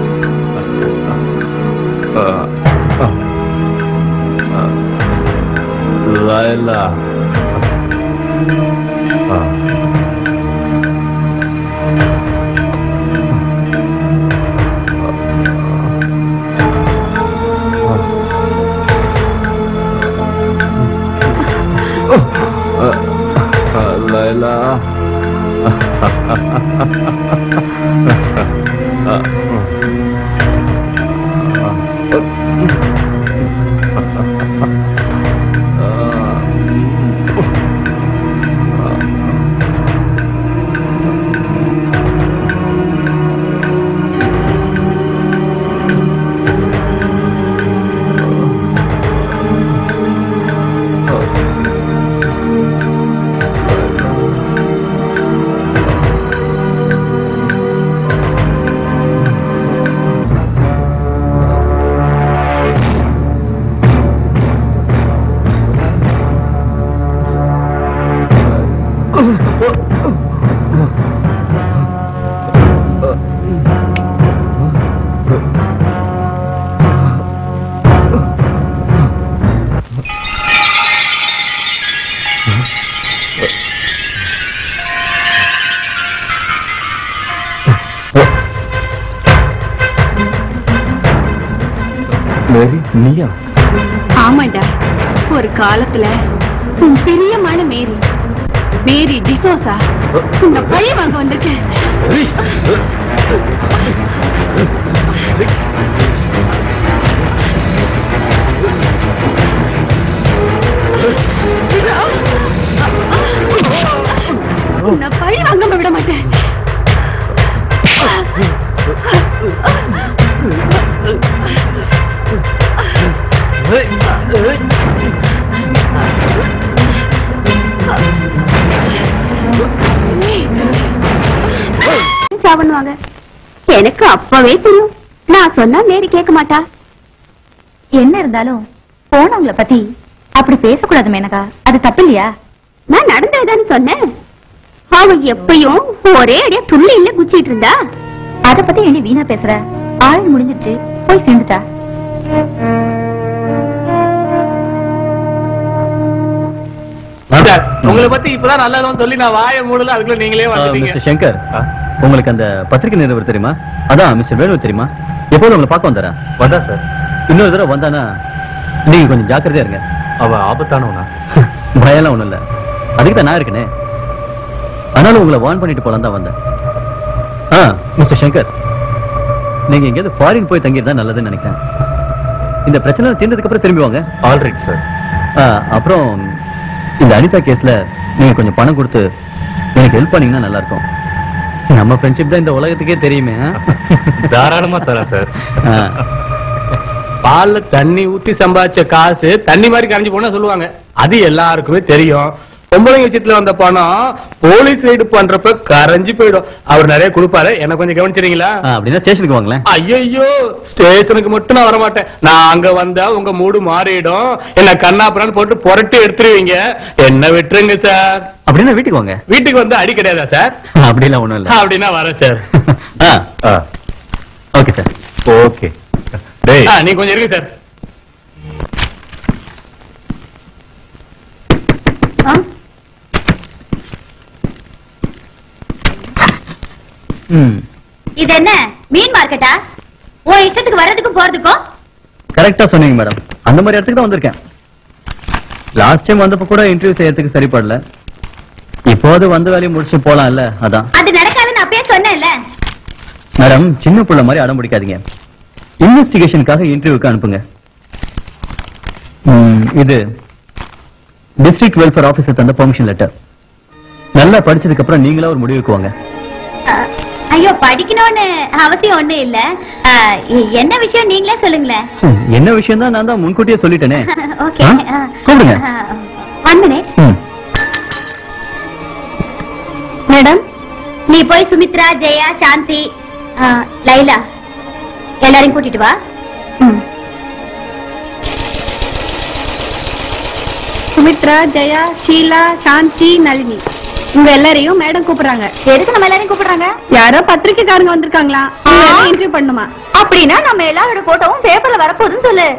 S1: ஆ. ஆ. ஆ. லைலா ஆ. லைலா மேரி நீயா
S5: ஆமாண்டா ஒரு காலத்துல உன் பிரியமான மேரி மேரி டிசோசா உன்னை பழி வாங்க வந்திருக்கேன் உன்னை பழி வாங்காம விட மாட்டேன்
S3: சாவணுவாங்க எனக்கு அப்பவே தெரியும் நான் சொன்னா மேரி கேட்க மாட்டா
S7: என்ன இருந்தாலும் போனவங்கள பத்தி அப்படி பேசக்கூடாது மேனகா அது தப்பு இல்லையா
S3: நான் நடந்ததுதானே சொன்னேன் அவ எப்பயும் ஒரே அடியா துள்ளியில குச்சிட்டு இருந்தா
S7: அத பத்தி என்ன வீணா பேசுற ஆயுள் முடிஞ்சிருச்சு போய் சேர்ந்துட்டா
S2: சார், உங்களை பத்தி இப்பதான் நல்லதும் சொல்லி நான் வாய மூடல அதுக்குள்ள நீங்களே வந்துட்டீங்க
S4: மிஸ்டர் சங்கர்
S1: ஆ?
S4: உங்களுக்கு அந்த பத்திரிகை நிருபர் தெரியுமா அதான் மிஸ்டர் வேணு தெரியுமா எப்போதும் உங்களை பார்க்க வந்தாரா
S1: வந்தா சார்
S4: இன்னொரு தடவை வந்தானா நீங்க கொஞ்சம் ஜாக்கிரதையா இருங்க
S1: அவ ஆபத்தானவனா
S4: பயம்லாம் ஒண்ணும் இல்ல அதுக்கு தான் நான் இருக்கனே ஆனாலும் உங்களை வார்ன் பண்ணிட்டு போலாம் தான் வந்தேன் ஆ மிஸ்டர் சங்கர் நீங்க எங்கேயாவது ஃபாரின் போய் தங்கியிருந்தா நல்லதுன்னு நினைக்கிறேன் இந்த பிரச்சனை தீர்ந்ததுக்கு அப்புறம் திரும்பி வாங்க
S1: ஆல்ரைட் சார்
S4: ஆ, அப்புறம் இந்த அனிதா கேஸ்ல நீங்க கொஞ்சம் பணம் கொடுத்து எனக்கு ஹெல்ப் பண்ணீங்கன்னா நல்லா இருக்கும் நம்ம ஃப்ரெண்ட்ஷிப் தான் இந்த உலகத்துக்கே தெரியுமே ஆ?
S1: தாராளமா தரேன் சார்
S4: ஆ.
S2: பால்ல தண்ணி ஊத்தி சம்பாதிச்ச காசு தண்ணி மாதிரி கரைஞ்சு போனா சொல்லுவாங்க அது எல்லாருக்குமே தெரியும் பொம்பளைங்க விஷயத்துல வந்த பணம் போலீஸ் ரைடு பண்றப்ப கரைஞ்சு போயிடும் அவர் நிறைய கொடுப்பாரு என்ன கொஞ்சம் கவனிச்சிருங்களா
S4: ஆ, அப்படின்னா ஸ்டேஷனுக்கு வாங்களேன்
S2: ஐயோ ஸ்டேஷனுக்கு மட்டும் நான் வர மாட்டேன் நான் அங்க வந்தா உங்க மூடு மாறிடும் என்ன கண்ணாப்புறான்னு போட்டு புரட்டி எடுத்துருவீங்க என்ன விட்டுருங்க சார்
S4: அப்படின்னா வீட்டுக்கு வாங்க
S2: வீட்டுக்கு வந்து அடி கிடையாதா சார்
S4: அப்படிலாம் ஒண்ணும் இல்ல
S2: அப்படின்னா வரேன் சார்
S4: ஆ
S1: ஆ
S4: ஓகே சார்
S1: ஓகே டேய்
S2: ஆ, நீ கொஞ்சம் இருங்க சார்
S4: ம்
S7: இது என்ன மீன் மார்க்கெட்டா உன் இஷ்டத்துக்கு வர்றதுக்கும் போறதுக்கும்
S4: கரெக்டா சொன்னீங்க மேடம் அந்த மாதிரி இடத்துக்கு தான் வந்திருக்கேன் லாஸ்ட் டைம் வந்தப்ப கூட இன்டர்வியூ செய்யறதுக்கு சரிப்படல இப்போது வந்த வேலையை முடிச்சு போலாம்ல அதான்
S7: அது நடக்காதுன்னு அப்பயே சொன்னேன்ல
S4: மேடம் சின்ன புள்ள மாதிரி அடம் பிடிக்காதீங்க இன்வெஸ்டிகேஷனுக்காக இன்டர்வியூக்கு அனுப்புங்க ம், இது டிஸ்ட்ரிக்ட் வெல்ஃபேர் ஆபீசர் தந்த பெர்மிஷன் லெட்டர் நல்லா படிச்சதுக்கு அப்புறம் நீங்களா ஒரு முடிவுக்கு வாங்க
S7: அஹ், ஐயோ படிக்கணும்னு அவசியம் ஒண்ணு இல்ல அஹ், எ- என்ன விஷயம் நீங்களே சொல்லுங்களேன்
S4: ஹம், என்ன விஷயம் தான் நான் தான் முன்கூட்டியே சொல்லிட்டேனே
S7: ஓகே
S4: ஆ? கூப்பிடுங்க.
S7: ஒன் மினிட்
S4: ம்.
S7: மேடம் நீ போய் சுமித்ரா ஜெயா சாந்தி ஆ, லைலா எல்லாரையும் கூட்டிட்டு வா
S5: சுமித்ரா ஜெயா ஷீலா சாந்தி நளினி உங்க எல்லாரையும் மேடம் கூப்பிடுறாங்க
S7: எதுக்கு நம்ம எல்லாரையும் கூப்பிடுறாங்க
S5: யாரோ பத்திரிக்கைக்காரங்க வந்திருக்காங்களா இன்டர்வியூ பண்ணுமா
S7: அப்படின்னா நம்ம எல்லாரோட போட்டோவும் பேப்பர்ல வரப்போகுதுன்னு சொல்லு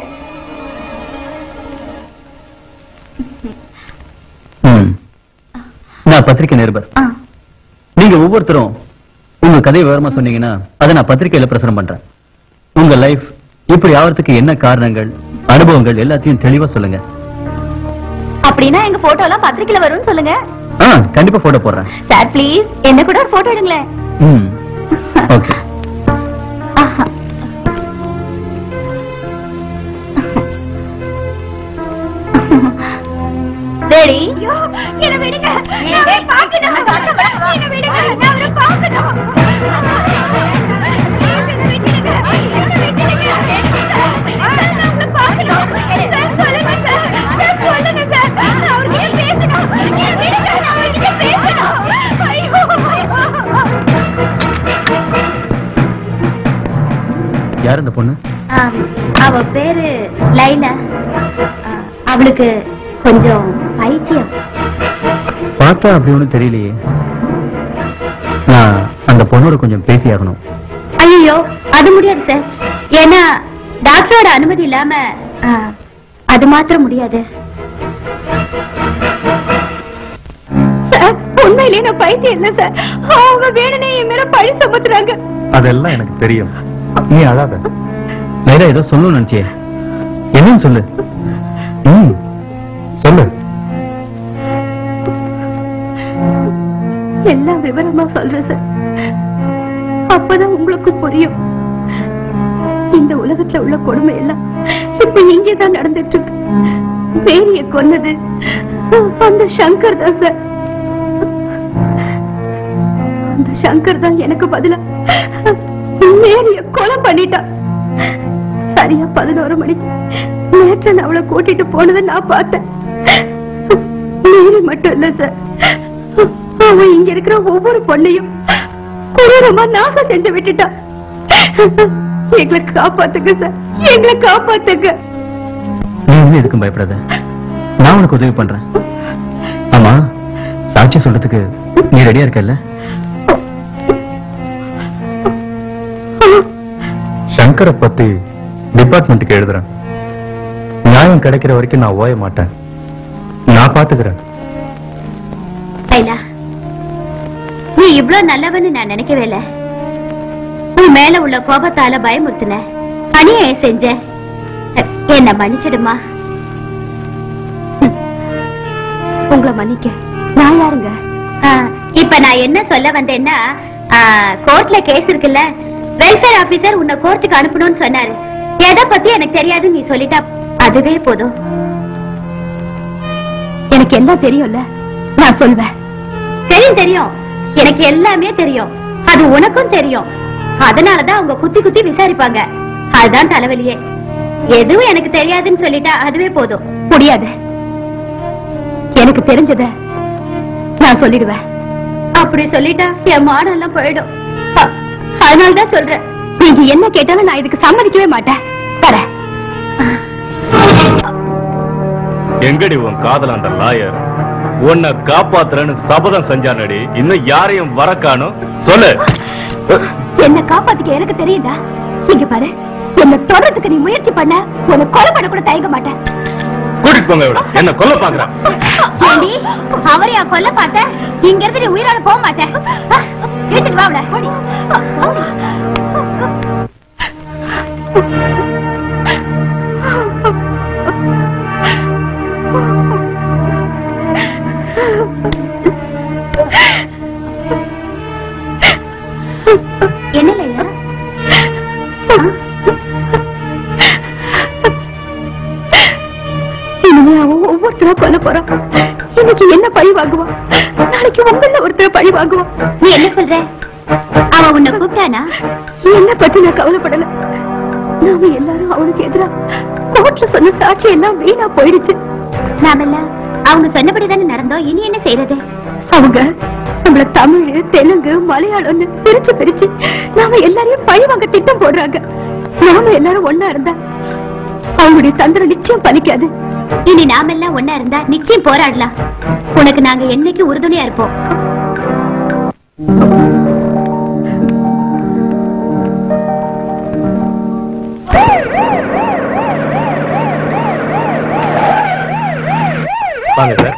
S4: ம். நான் பத்திரிக்கை நிருபர்
S7: ஆ.
S4: நீங்க ஒவ்வொருத்தரும் உங்க கதையை விவரமா சொன்னீங்கன்னா அதை நான் பத்திரிக்கையில பிரசுரம் பண்றேன் உங்க லைஃப் இப்படி ஆவறதுக்கு என்ன காரணங்கள் அனுபவங்கள் எல்லாத்தையும் தெளிவா சொல்லுங்க
S7: அப்படின்னா எங்க போட்டோ எல்லாம் பத்திரிக்கையில வரும்னு சொல்லுங்க
S4: ஆ கண்டிப்பா போட்டோ போடுறேன்
S7: சார் ப்ளீஸ் என்ன கூட ஒரு போட்டோ எடுங்களேன்
S4: ம் ஓகே
S7: ஆஹா. ரெடி என்ன விடுங்க நான் பார்க்கணும் என்ன விடுங்க நான் அவரை பார்க்கணும்
S4: யார் அந்த பொண்ணு
S7: அவ பேரு லைலா ஆ, அவளுக்கு கொஞ்சம் பைத்தியம்
S4: பார்த்தா அப்படி ஒண்ணும் தெரியலையே நான் அந்த பொண்ணோட கொஞ்சம் பேசி ஆகணும்
S7: ஐயோ அது முடியாது சார் ஏன்னா டாக்டரோட அனுமதி இல்லாம ஆ, அது மாத்திரம் முடியாது
S5: சார் உண்மையிலேயே நான் பைத்தியம் இல்ல சார் அவங்க வேணுனே என் மேல பழி சுமத்துறாங்க
S1: அதெல்லாம் எனக்கு தெரியும் நீ அழாத
S4: லைலா ஏதோ சொல்லணும்னு நினைச்சே என்னன்னு சொல்லு
S1: ம் சொல்லு
S5: எல்லாம் விவரமா சொல்றேன் சார் அப்பதான் உங்களுக்கு புரியும் இந்த உலகத்துல உள்ள கொடுமை எல்லாம் இப்ப இங்கேதான் நடந்துட்டு இருக்கு மேரிய கொன்னது அந்த சங்கர் தான் சார் அந்த சங்கர் தான் எனக்கு பதிலா மேரிய கொலை பண்ணிட்டான் சரியா பதினோரு மணிக்கு நேற்று நான் அவளை கூட்டிட்டு போனதை நான் பார்த்தேன் மேரி மட்டும் இல்ல சார் அவன் இங்க இருக்கிற ஒவ்வொரு பொண்ணையும் கொடூரமா நாசம் செஞ்சு விட்டுட்டான் எங்களை காப்பாத்துங்க சார் எங்களை காப்பாத்துங்க
S4: நீ வந்து எதுக்கும் பயப்படாத நான் உனக்கு உதவி பண்றேன் ஆமா சாட்சி சொல்றதுக்கு நீ ரெடியா இருக்கல்ல
S1: சங்கரை பத்தி டிபார்ட்மெண்ட்டுக்கு எழுதுறேன் நியாயம் கிடைக்கிற வரைக்கும் நான் ஓய மாட்டேன் நான் பாத்துக்கிறேன்
S7: லைலா நீ இவ்ளோ நல்லவன்னு நான் நினைக்கவே இல்ல உன் மேல உள்ள கோபத்தால பயமுறுத்தின அநியாயம் செஞ்ச என்ன மன்னிச்சிடுமா
S5: உங்களை மன்னிக்க நான் யாருங்க
S7: ஆ, இப்ப நான் என்ன சொல்ல வந்தேன்னா கோர்ட்ல கேஸ் இருக்குல்ல வெல்ஃபேர் ஆபீசர் உன்னை கோர்ட்டுக்கு அனுப்பணும்னு சொன்னாரு எதை பத்தி எனக்கு தெரியாதுன்னு நீ சொல்லிட்டா அதுவே போதும்
S5: எனக்கு எல்லாம் தெரியும்ல நான் சொல்வேன்
S7: தெரியும் தெரியும் எனக்கு எல்லாமே தெரியும் அது உனக்கும் தெரியும் அதனாலதான் அவங்க குத்தி குத்தி விசாரிப்பாங்க அதுதான் தலைவலியே எதுவும் எனக்கு தெரியாதுன்னு சொல்லிட்டா அதுவே போதும்
S5: முடியாது எனக்கு தெரிஞ்சத நான் சொல்லிடுவேன்
S7: அப்படி சொல்லிட்டா என் மானம் எல்லாம் போயிடும் அ- அதனாலதான் சொல்றேன்
S5: நீங்க என்ன கேட்டாலும் நான் இதுக்கு சம்மதிக்கவே மாட்டேன் வரேன்
S1: எங்கடி உன் காதல அந்த லாயர் உன்னை காப்பாத்துறேன்னு சபதம் செஞ்சானடி இன்னும் யாரையும் வர காணும் சொல்லு
S5: என்ன காப்பாத்திக்க எனக்கு தெரியுதா இங்க பாரு என்ன தொடர்றதுக்கு நீ முயற்சி பண்ண உன்னை கொலை பண்ண கூட தயங்க மாட்டேன்
S1: கூட்டிட்டு போங்க இவள என்ன கொல்ல பாக்குறான்
S7: ஏண்டி, அவரையா கொல்ல பார்த்த இங்க இருந்து நீ உயிரோட போக மாட்டேன் அ, வீட்டுக்கு வா அவளை. ஓடி. ஓடி. என்ன லைலா
S5: இனிமே அவன் ஒவ்வொருத்தரா கொல்ல போறான் இன்னைக்கு என்ன பழி வாங்குவான் நாளைக்கு உங்கள ஒருத்தர பழி வாங்குவான்
S7: நீ என்ன சொல்ற அவன் உன்னை கூப்பிட்டானா
S5: என்ன பத்தி நான் கவலைப்படல நாம எல்லாரும் அவனுக்கு எதிரா கோர்ட்ல சொன்ன சாட்சி எல்லாம் வீணா போயிடுச்சு
S7: நாமெல்லாம் அவங்க சொன்னபடி தானே நடந்தோம் இனி என்ன செய்யறது
S5: அவங்க நம்மள தமிழ் தெலுங்கு மலையாளம்னு பிரிச்சு பிரிச்சு நாம எல்லாரையும் பழி வாங்க திட்டம் போடுறாங்க நாம எல்லாரும் ஒண்ணா இருந்தா அவங்களுடைய தந்திரம் நிச்சயம் பலிக்காது
S7: இனி நாமெல்லாம் ஒன்னா இருந்தா நிச்சயம் போராடலாம் உனக்கு நாங்க என்னைக்கு உறுதுணையா இருப்போம்
S1: வாங்க சார்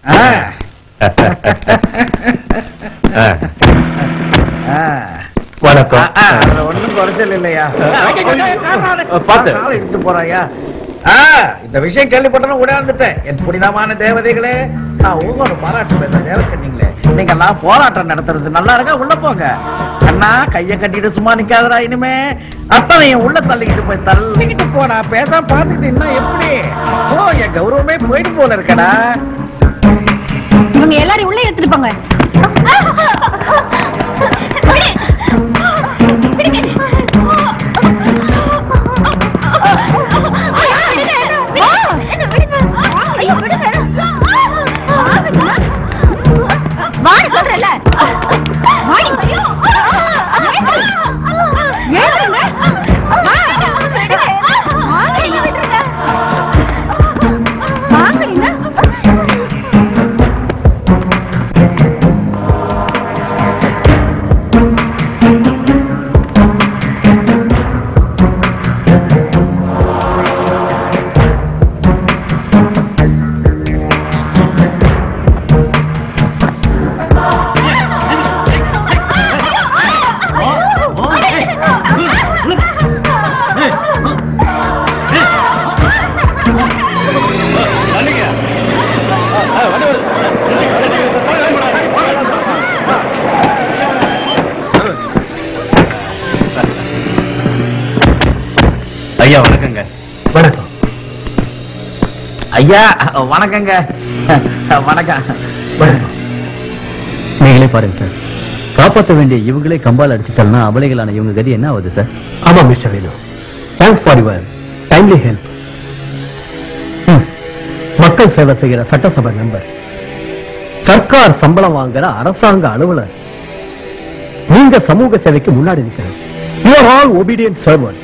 S8: ஆ,
S1: ஆ.
S8: ஆ.
S1: வணக்கம்
S8: ஆ, அதுல ஒண்ணும் குறைச்சல் இல்லையா
S1: பார்த்து.
S8: காலை இடிச்சுட்டு போறாயா ஆ, இந்த விஷயம் கேள்விப்பட்டன உடையாந்துட்டேன் என் புனிதமான தேவதைகளே நான் உங்களோட பாராட்டு பேச தேவக்கண்ணீங்களே நீங்க எல்லாம் போராட்டம் நடத்துறது நல்லா இருக்கா உள்ள போங்க அண்ணா கைய கட்டிட்டு சும்மா நிக்காதடா இனிமே அத்தனையும் உள்ள தள்ளிக்கிட்டு போய் தள்ளிக்கிட்டு போடா பேச பாத்துக்கிட்டு இன்னும் எப்படி ஓ என் கௌரவமே போயிட்டு போல இருக்கடா
S5: இவங்க எல்லாரும் உள்ள எடுத்துட்டு போங்க
S7: வாடி சொல்றல வாடி
S4: ஐயா வணக்கங்க
S1: வணக்கம்
S8: ஐயா வணக்கங்க வணக்கம்
S1: வணக்கம்
S4: நீங்களே பாருங்க சார் காப்பாற்ற வேண்டிய இவங்களே கம்பால் அடிச்சு தள்ளனா அவளைகளான இவங்க கதி என்ன ஆகுது சார்
S1: ஆமா mister Venu thanks for your timely help மக்கள் சேவை செய்கிற சட்டசபை மெம்பர் சர்க்கார் சம்பளம் வாங்குற அரசாங்க அலுவலர் நீங்க சமூக சேவைக்கு முன்னாடி நிக்கணும் you are all obedient servant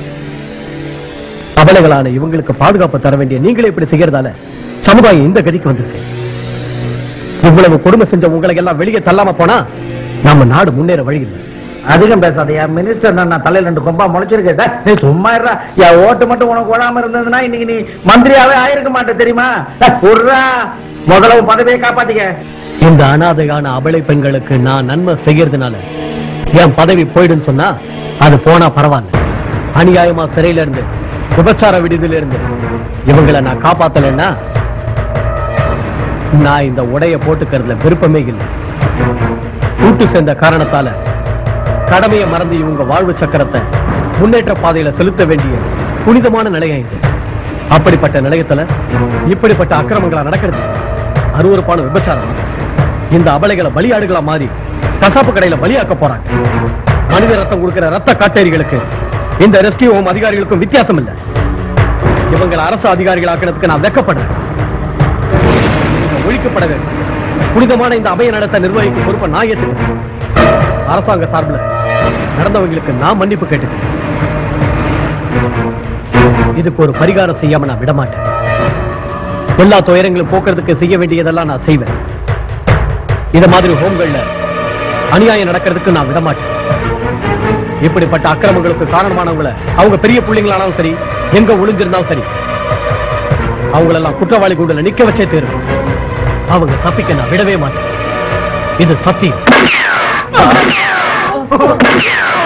S1: அபலைகளான இவங்களுக்கு பாதுகாப்பு தர வேண்டிய நீங்களே இப்படி செய்யறதால சமுதாயம் இந்த கதிக்கு வந்திருக்கு இவ்வளவு கொடுமை செஞ்ச உங்களை எல்லாம் வெளியே தள்ளாம போனா நம்ம நாடு முன்னேற வழி இல்லை
S8: அதிகம் பேசாதயா மினிஸ்டர் நான் தலையில ரெண்டு கொம்பா முளைச்சிருக்கேன் டேய், நீ சும்மா இருடா என் ஓட்டு மட்டும் உனக்கு ஓடாம இருந்ததுன்னா இன்னைக்கு நீ மந்திரியாவே ஆயிருக்க மாட்டே தெரியுமா டேய், விட்றா முதல்ல உன் பதவியை காப்பாத்திக்க
S1: இந்த அனாதையான அபலை பெண்களுக்கு நான் நன்மை செய்யறதுனால என் பதவி போயிடுன்னு சொன்னா அது போனா பரவாயில்ல அநியாயமா சிறையில இருந்து விபச்சார விடுதியில இருந்து இவங்களை நான் காப்பாத்தலைன்னா நான் இந்த உடைய போட்டுக்கிறதுல விருப்பமே இல்லை கூட்டு சேர்ந்த காரணத்தால கடமையை மறந்து இவங்க வாழ்வு சக்கரத்தை முன்னேற்ற பாதையில செலுத்த வேண்டிய புனிதமான நிலையம் இது அப்படிப்பட்ட நிலையத்துல இப்படிப்பட்ட அக்கிரமங்களா நடக்கிறது அருவருப்பான விபச்சாரம் இந்த அபலைகளை பலியாடுகளா மாறி கசாப்பு கடையில பலியாக்க போறாங்க மனித ரத்தம் கொடுக்கிற ரத்த காட்டேரிகளுக்கு இந்த ரெஸ்கியூ ஹோம் அதிகாரிகளுக்கும் வித்தியாசம் இல்ல இவங்களை அரசு அதிகாரிகள் ஆக்கினதுக்கு நான் வெக்கப்படுறேன் இவங்க ஒழிக்கப்பட வேண்டும் புனிதமான இந்த அபய நடத்த நிர்வகிக்கும் பொறுப்பை நான் ஏத்துக்கிறேன் அரசாங்க சார்பில் நடந்தவங்களுக்கு நான் மன்னிப்பு கேட்டுக்கிறேன் இதுக்கு ஒரு பரிகாரம் செய்யாம நான் விட மாட்டேன் எல்லா துயரங்களும் போக்குறதுக்கு செய்ய வேண்டியதெல்லாம் நான் செய்வேன் இத மாதிரி ஹோம்கள்ல அநியாயம் நடக்கிறதுக்கு நான் விட மாட்டேன் இப்படிப்பட்ட அக்கிரமங்களுக்கு காரணமானவங்கள அவங்க பெரிய பிள்ளைங்களானாலும் சரி எங்க ஒளிஞ்சிருந்தாலும் சரி அவங்களெல்லாம் குற்றவாளி கூண்டுல நிக்க வச்சே தேரும் அவங்க தப்பிக்க நான் விடவே மாட்டேன் இது சத்தியம்